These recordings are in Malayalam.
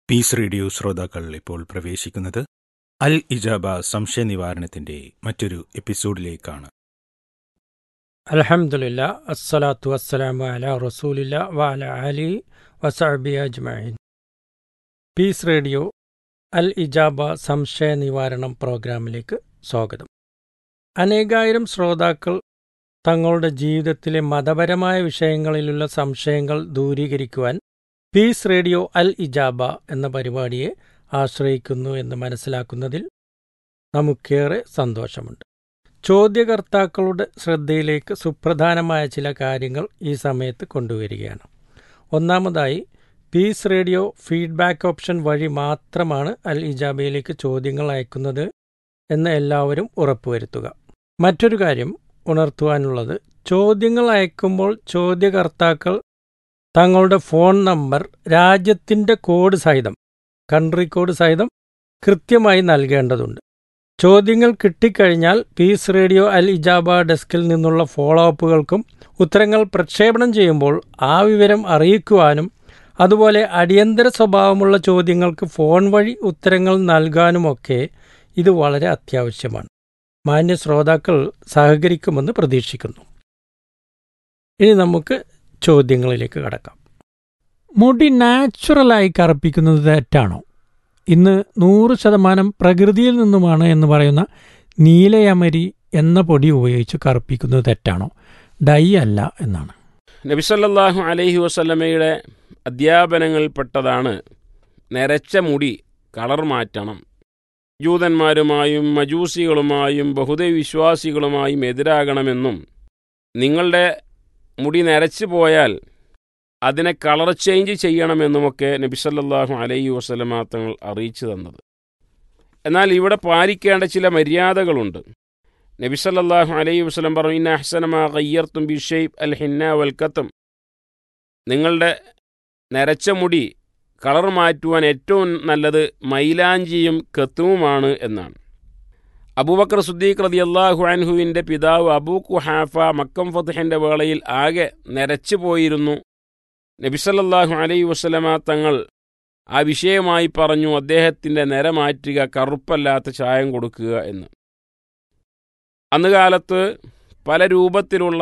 പീസ് റേഡിയോ ശ്രോതാക്കൾ ഇപ്പോൾ പ്രവേശിക്കുന്നത് അൽ ഇജാബ സംശയ നിവാരണത്തിന്റെ മറ്റൊരു എപ്പിസോഡിലേക്കാണ് അലഹമുല്ല അസ്സലാത്തു വസ്സലാമു അല റസൂലില്ല വഅല അലി വസഅബി അജ്മഈൻ പീസ് റേഡിയോ അൽ ഇജാബ സംശയ നിവാരണം പ്രോഗ്രാമിലേക്ക് സ്വാഗതം അനേകായിരം ശ്രോതാക്കൾ തങ്ങളുടെ ജീവിതത്തിലെ മതപരമായ വിഷയങ്ങളിലുള്ള സംശയങ്ങൾ ദൂരീകരിക്കുവാൻ പീസ് റേഡിയോ അൽ ഇജാബ എന്ന പരിപാടിയെ ആശ്രയിക്കുന്നു എന്ന് മനസ്സിലാക്കുന്നതിൽ നമുക്കേറെ സന്തോഷമുണ്ട് ചോദ്യകർത്താക്കളുടെ ശ്രദ്ധയിലേക്ക് സുപ്രധാനമായ ചില കാര്യങ്ങൾ ഈ സമയത്ത് കൊണ്ടുവരികയാണ് ഒന്നാമതായി പീസ് റേഡിയോ ഫീഡ്ബാക്ക് ഓപ്ഷൻ വഴി മാത്രമാണ് അൽ ഇജാബയിലേക്ക് ചോദ്യങ്ങൾ അയക്കുന്നത് എന്ന് എല്ലാവരും ഉറപ്പുവരുത്തുക മറ്റൊരു കാര്യം ഉണർത്തുവാനുള്ളത് ചോദ്യങ്ങൾ അയക്കുമ്പോൾ ചോദ്യകർത്താക്കൾ തങ്ങളുടെ ഫോൺ നമ്പർ രാജ്യത്തിൻ്റെ കോഡ് സഹിതം കൺട്രി കോഡ് സഹിതം കൃത്യമായി നൽകേണ്ടതുണ്ട് ചോദ്യങ്ങൾ കിട്ടിക്കഴിഞ്ഞാൽ പീസ് റേഡിയോ അൽ ഇജാബ ഡെസ്കിൽ നിന്നുള്ള ഫോളോ അപ്പുകൾക്കും ഉത്തരങ്ങൾ പ്രക്ഷേപണം ചെയ്യുമ്പോൾ ആ വിവരം അറിയിക്കുവാനും അതുപോലെ അടിയന്തര സ്വഭാവമുള്ള ചോദ്യങ്ങൾക്ക് ഫോൺ വഴി ഉത്തരങ്ങൾ നൽകാനുമൊക്കെ ഇത് വളരെ അത്യാവശ്യമാണ് മാന്യ ശ്രോതാക്കൾ സഹകരിക്കുമെന്ന് പ്രതീക്ഷിക്കുന്നു ഇനി നമുക്ക് ചോദ്യങ്ങളിലേക്ക് കടക്കാം മുടി നാച്ചുറലായി കറുപ്പിക്കുന്നത് തെറ്റാണോ ഇന്ന് നൂറ് ശതമാനം പ്രകൃതിയിൽ നിന്നുമാണ് എന്ന് പറയുന്ന നീലയമരി എന്ന പൊടി ഉപയോഗിച്ച് കറുപ്പിക്കുന്നത് തെറ്റാണോ ഡൈ അല്ല എന്നാണ് നബിസല്ലാഹു അലൈഹി വസല്ലമയുടെ അധ്യാപനങ്ങളിൽപ്പെട്ടതാണ് നരച്ച മുടി കളർ മാറ്റണം ജൂതന്മാരുമായും മജൂസികളുമായും ബഹുദൈവിശ്വാസികളുമായും എതിരാകണമെന്നും നിങ്ങളുടെ മുടി നരച്ചു പോയാൽ അതിനെ കളർ ചേഞ്ച് ചെയ്യണമെന്നുമൊക്കെ നബിസല്ലാഹു അലൈഹി വസ്ലമ തങ്ങൾ അറിയിച്ചു തന്നത് എന്നാൽ ഇവിടെ പാലിക്കേണ്ട ചില മര്യാദകളുണ്ട് നബിസല്ലാഹു അലൈഹി വസ്ലം പറഞ്ഞു ഇന്ന അഹ്സനമാ ഖയ്യർത്തും ബിഷെയ്ബ് അൽ ഹിന്ന വൽക്കത്തും നിങ്ങളുടെ നരച്ച മുടി കളർ മാറ്റുവാൻ ഏറ്റവും നല്ലത് മൈലാഞ്ചിയും കത്തുമുമാണ് എന്നാണ് അബൂബക്കർ സുദ്ദീഖ് റതി അള്ളാഹു അൻഹുവിൻ്റെ പിതാവ് അബൂ കുഹാഫ മക്കം ഫത്തുഹിൻ്റെ വേളയിൽ ആകെ നരച്ചു പോയിരുന്നു നബിസല്ലാഹു അലൈ വസ്ലമ തങ്ങൾ ആ വിഷയമായി പറഞ്ഞു അദ്ദേഹത്തിൻ്റെ നിര മാറ്റുക കറുപ്പല്ലാത്ത ചായം കൊടുക്കുക എന്ന് അന്നുകാലത്ത് പല രൂപത്തിലുള്ള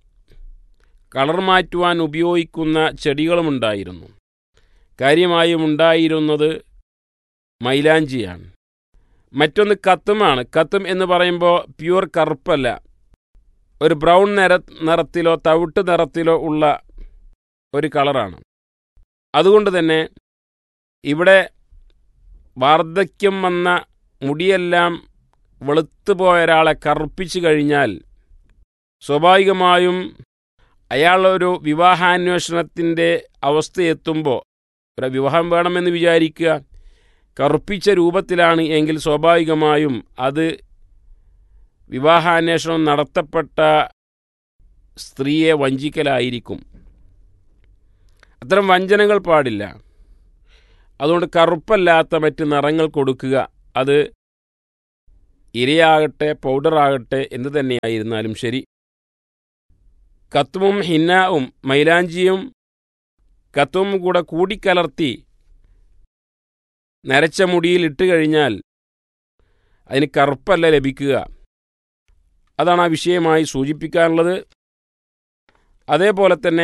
കളർ മാറ്റുവാൻ ഉപയോഗിക്കുന്ന ചെടികളുമുണ്ടായിരുന്നു കാര്യമായും ഉണ്ടായിരുന്നത് മൈലാഞ്ചിയാണ് മറ്റൊന്ന് കത്തുമാണ് കത്തും എന്ന് പറയുമ്പോൾ പ്യുവർ കറുപ്പല്ല ഒരു ബ്രൗൺ നിറ നിറത്തിലോ തവിട്ട് നിറത്തിലോ ഉള്ള ഒരു കളറാണ് അതുകൊണ്ട് തന്നെ ഇവിടെ വാർദ്ധക്യം വന്ന മുടിയെല്ലാം വെളുത്തുപോയ ഒരാളെ കറുപ്പിച്ചു കഴിഞ്ഞാൽ സ്വാഭാവികമായും അയാളൊരു വിവാഹാന്വേഷണത്തിൻ്റെ അവസ്ഥയെത്തുമ്പോൾ ഒരു വിവാഹം വേണമെന്ന് വിചാരിക്കുക കറുപ്പിച്ച രൂപത്തിലാണ് എങ്കിൽ സ്വാഭാവികമായും അത് വിവാഹാന്വേഷണം നടത്തപ്പെട്ട സ്ത്രീയെ വഞ്ചിക്കലായിരിക്കും അത്തരം വഞ്ചനകൾ പാടില്ല അതുകൊണ്ട് കറുപ്പല്ലാത്ത മറ്റ് നിറങ്ങൾ കൊടുക്കുക അത് ഇരയാകട്ടെ പൗഡറാകട്ടെ എന്ത് തന്നെയായിരുന്നാലും ശരി കത്തുവും ഹിന്നാവും മൈലാഞ്ചിയും കത്തുവും കൂടെ കൂടിക്കലർത്തി നരച്ച മുടിയിൽ ഇട്ട് കഴിഞ്ഞാൽ അതിന് കറുപ്പല്ല ലഭിക്കുക അതാണ് ആ വിഷയമായി സൂചിപ്പിക്കാനുള്ളത് അതേപോലെ തന്നെ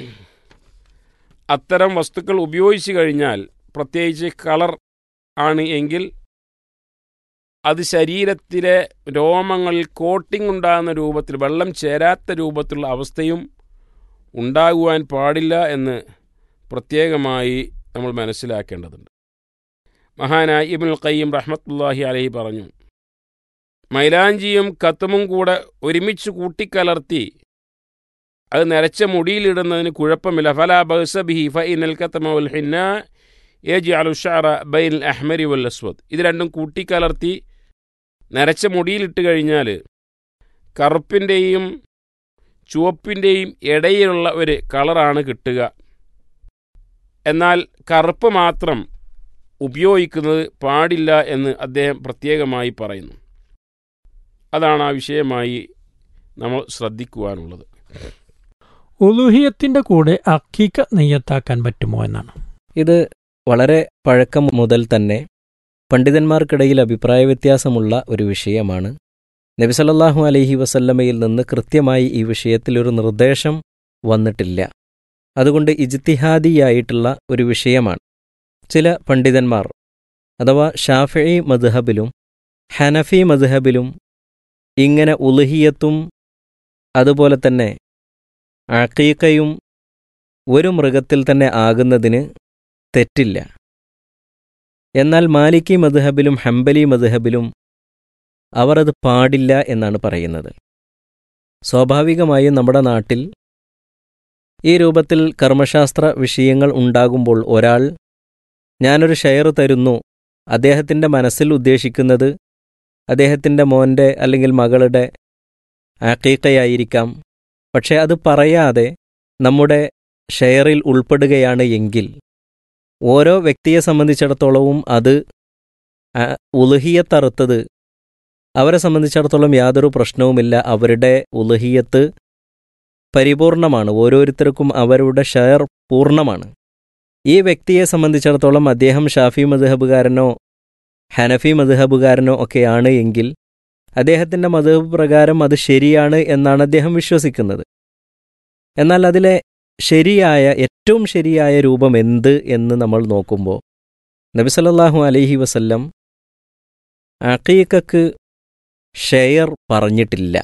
അത്തരം വസ്തുക്കൾ ഉപയോഗിച്ചു കഴിഞ്ഞാൽ പ്രത്യേകിച്ച് കളർ ആണ് എങ്കിൽ അത് ശരീരത്തിലെ രോമങ്ങളിൽ കോട്ടിംഗ് ഉണ്ടാകുന്ന രൂപത്തിൽ വെള്ളം ചേരാത്ത രൂപത്തിലുള്ള അവസ്ഥയും ഉണ്ടാകുവാൻ പാടില്ല എന്ന് പ്രത്യേകമായി നമ്മൾ മനസ്സിലാക്കേണ്ടതുണ്ട് മഹാനായ ഇബുൽ ഖയ്യം റഹ്മത്തുല്ലാഹി അലഹി പറഞ്ഞു മൈലാഞ്ചിയും കത്തുമും കൂടെ ഒരുമിച്ച് കൂട്ടിക്കലർത്തി അത് നരച്ച മുടിയിലിടുന്നതിന് കുഴപ്പമില്ല ഫലാ ബഹ്സബിഹി ഫ ഇനൽ കത്തമ ഉൽ ഹിന്ന ഏജി അലുഷാറ ബൈൻ അഹ്മരി വൽ അസ്വദ് ഇത് രണ്ടും കൂട്ടിക്കലർത്തി നരച്ച മുടിയിലിട്ട് കഴിഞ്ഞാൽ കറുപ്പിൻ്റെയും ചുവപ്പിൻ്റെയും ഇടയിലുള്ള ഒരു കളറാണ് കിട്ടുക എന്നാൽ കറുപ്പ് മാത്രം ഉപയോഗിക്കുന്നത് പാടില്ല എന്ന് അദ്ദേഹം പ്രത്യേകമായി പറയുന്നു അതാണ് ആ വിഷയമായി നമ്മൾ ശ്രദ്ധിക്കുവാനുള്ളത് ഉലുഹിയത്തിന്റെ കൂടെ അക്കീക്ക നെയ്യത്താക്കാൻ പറ്റുമോ എന്നാണ് ഇത് വളരെ പഴക്കം മുതൽ തന്നെ പണ്ഡിതന്മാർക്കിടയിൽ അഭിപ്രായ വ്യത്യാസമുള്ള ഒരു വിഷയമാണ് നബിസല്ലാഹു അലൈഹി വസല്ലമയിൽ നിന്ന് കൃത്യമായി ഈ വിഷയത്തിൽ ഒരു നിർദ്ദേശം വന്നിട്ടില്ല അതുകൊണ്ട് ഇജ്തിഹാദിയായിട്ടുള്ള ഒരു വിഷയമാണ് ചില പണ്ഡിതന്മാർ അഥവാ ഷാഫി മദ്ഹബിലും ഹനഫി മദ്ഹബിലും ഇങ്ങനെ ഉലുഹിയത്തും അതുപോലെ തന്നെ അക്കീക്കയും ഒരു മൃഗത്തിൽ തന്നെ ആകുന്നതിന് തെറ്റില്ല എന്നാൽ മാലിക്കി മദ്ഹബിലും ഹംബലി മദ്ഹബിലും അവർ അത് പാടില്ല എന്നാണ് പറയുന്നത് സ്വാഭാവികമായും നമ്മുടെ നാട്ടിൽ ഈ രൂപത്തിൽ കർമ്മശാസ്ത്ര വിഷയങ്ങൾ ഉണ്ടാകുമ്പോൾ ഒരാൾ ഞാനൊരു ഷെയർ തരുന്നു അദ്ദേഹത്തിൻ്റെ മനസ്സിൽ ഉദ്ദേശിക്കുന്നത് അദ്ദേഹത്തിൻ്റെ മോൻ്റെ അല്ലെങ്കിൽ മകളുടെ ആക്കീക്കയായിരിക്കാം പക്ഷേ അത് പറയാതെ നമ്മുടെ ഷെയറിൽ ഉൾപ്പെടുകയാണ് എങ്കിൽ ഓരോ വ്യക്തിയെ സംബന്ധിച്ചിടത്തോളവും അത് ഉലുഹിയത്തറുത്തത് അവരെ സംബന്ധിച്ചിടത്തോളം യാതൊരു പ്രശ്നവുമില്ല അവരുടെ ഉലുഹിയത്ത് പരിപൂർണമാണ് ഓരോരുത്തർക്കും അവരുടെ ഷെയർ പൂർണ്ണമാണ് ഈ വ്യക്തിയെ സംബന്ധിച്ചിടത്തോളം അദ്ദേഹം ഷാഫി മദ്ഹബുകാരനോ ഹനഫി മദ്ഹബുകാരനോ ഒക്കെയാണ് എങ്കിൽ അദ്ദേഹത്തിൻ്റെ മതഹബ് പ്രകാരം അത് ശരിയാണ് എന്നാണ് അദ്ദേഹം വിശ്വസിക്കുന്നത് എന്നാൽ അതിലെ ശരിയായ ഏറ്റവും ശരിയായ രൂപം എന്ത് എന്ന് നമ്മൾ നോക്കുമ്പോൾ നബിസലല്ലാഹു അലൈഹി വസല്ലം അക്കീക്കക്ക് ഷെയർ പറഞ്ഞിട്ടില്ല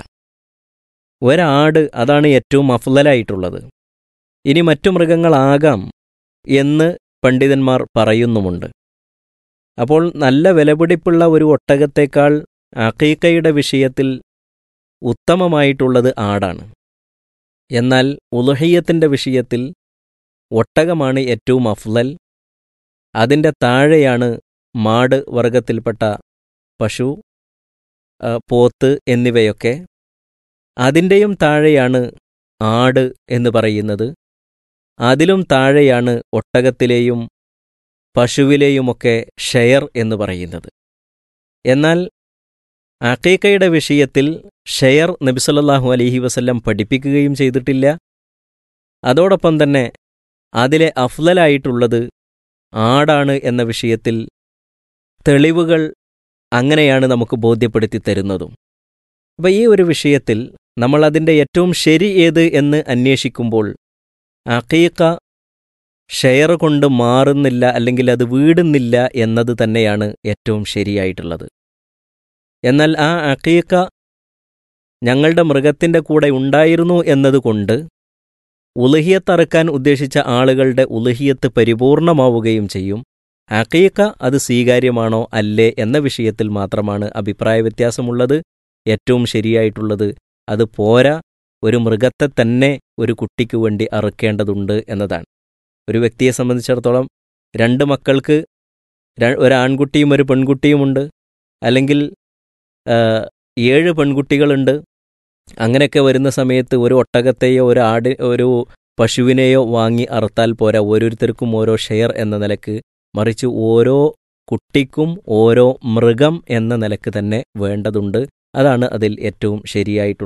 ഒരാട് അതാണ് ഏറ്റവും അഫ്ലലായിട്ടുള്ളത് ഇനി മറ്റു മൃഗങ്ങളാകാം എന്ന് പണ്ഡിതന്മാർ പറയുന്നുമുണ്ട് അപ്പോൾ നല്ല വിലപിടിപ്പുള്ള ഒരു ഒട്ടകത്തേക്കാൾ അക്കീക്കയുടെ വിഷയത്തിൽ ഉത്തമമായിട്ടുള്ളത് ആടാണ് എന്നാൽ ഉലുഹയ്യത്തിൻ്റെ വിഷയത്തിൽ ഒട്ടകമാണ് ഏറ്റവും അഫ്ലൽ അതിൻ്റെ താഴെയാണ് മാട് വർഗത്തിൽപ്പെട്ട പശു പോത്ത് എന്നിവയൊക്കെ അതിൻ്റെയും താഴെയാണ് ആട് എന്ന് പറയുന്നത് അതിലും താഴെയാണ് ഒട്ടകത്തിലെയും പശുവിലെയുമൊക്കെ ഷെയർ എന്ന് പറയുന്നത് എന്നാൽ അക്കീക്കയുടെ വിഷയത്തിൽ ഷെയർ നബിസല്ലാഹു അലഹി വസല്ലം പഠിപ്പിക്കുകയും ചെയ്തിട്ടില്ല അതോടൊപ്പം തന്നെ അതിലെ അഫ്ലലായിട്ടുള്ളത് ആടാണ് എന്ന വിഷയത്തിൽ തെളിവുകൾ അങ്ങനെയാണ് നമുക്ക് ബോധ്യപ്പെടുത്തി തരുന്നതും അപ്പോൾ ഈ ഒരു വിഷയത്തിൽ നമ്മൾ അതിൻ്റെ ഏറ്റവും ശരി ഏത് എന്ന് അന്വേഷിക്കുമ്പോൾ അക്കീക്ക ഷെയർ കൊണ്ട് മാറുന്നില്ല അല്ലെങ്കിൽ അത് വീടുന്നില്ല എന്നത് തന്നെയാണ് ഏറ്റവും ശരിയായിട്ടുള്ളത് എന്നാൽ ആ അക്കീക്ക ഞങ്ങളുടെ മൃഗത്തിൻ്റെ കൂടെ ഉണ്ടായിരുന്നു എന്നതുകൊണ്ട് ഉലഹിയത്തറുക്കാൻ ഉദ്ദേശിച്ച ആളുകളുടെ ഉലഹിയത്ത് പരിപൂർണമാവുകയും ചെയ്യും അക്കീക്ക അത് സ്വീകാര്യമാണോ അല്ലേ എന്ന വിഷയത്തിൽ മാത്രമാണ് അഭിപ്രായ വ്യത്യാസമുള്ളത് ഏറ്റവും ശരിയായിട്ടുള്ളത് അത് പോരാ ഒരു മൃഗത്തെ തന്നെ ഒരു കുട്ടിക്ക് വേണ്ടി അറുക്കേണ്ടതുണ്ട് എന്നതാണ് ഒരു വ്യക്തിയെ സംബന്ധിച്ചിടത്തോളം രണ്ട് മക്കൾക്ക് ഒരു ആൺകുട്ടിയും ഒരു പെൺകുട്ടിയുമുണ്ട് അല്ലെങ്കിൽ ഏഴ് പെൺകുട്ടികളുണ്ട് അങ്ങനെയൊക്കെ വരുന്ന സമയത്ത് ഒരു ഒട്ടകത്തെയോ ഒരു ആട് ഒരു പശുവിനെയോ വാങ്ങി അറുത്താൽ പോരാ ഓരോരുത്തർക്കും ഓരോ ഷെയർ എന്ന നിലക്ക് മറിച്ച് ഓരോ കുട്ടിക്കും ഓരോ മൃഗം എന്ന നിലക്ക് തന്നെ വേണ്ടതുണ്ട് അതാണ് അതിൽ ഏറ്റവും ശരിയായിട്ടുള്ളത്